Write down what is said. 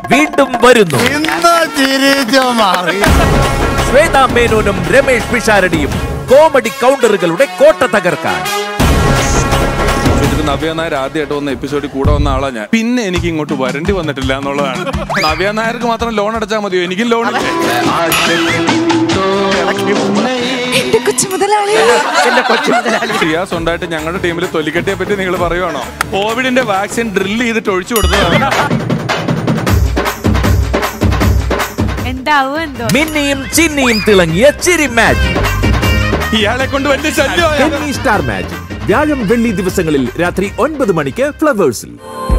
വീണ്ടും വരുന്നു ഇന്ന് തിരിച്ചു മാറി ശ്വേതാ മേനോനും രമേഷ് പിഷാരടിയും കോമഡി കൗണ്ടറുകളുടെ കോട്ട തകർക്കാൻ ഇതിൽ നവ്യ നായർ ആദ്യമായിട്ട് വന്ന എപ്പിസോഡിൽ കൂടെ വന്ന ആളാ ഞാൻ പിന്നെ എനിക്ക് ഇങ്ങോട്ട് വരണ്ടി വന്നിട്ടില്ല എന്നുള്ളതാണ് നവ്യ നായർക്ക് മാത്രം ലോൺ അടച്ചാൽ മതിയോ എനിക്കും ലോൺ ഇല്ലേ എന്റെ കൊച്ചു മുതലാളി സിയാസ് ഉണ്ടായിട്ട് ഞങ്ങളുടെ ടീമിൽ തൊലിക്കെട്ടിയെ പറ്റി നിങ്ങൾ പറയുവാണോ കോവിഡിന്റെ വാക്സിൻ ഡ്രിൽ ചെയ്തിട്ട് ഒഴിച്ചു കൊടുത്തതാണ് എന്താവും എന്തോ മിന്നിയും ചിന്നിയും തിളങ്ങിയ ചിരി മാജിക് ഇയാളെ കൊണ്ട് വലിയ ശല്യമായ സ്റ്റാർ മാജിക് വ്യാഴം വെള്ളി ദിവസങ്ങളിൽ രാത്രി ഒൻപത് മണിക്ക് ഫ്ലവേഴ്സിൽ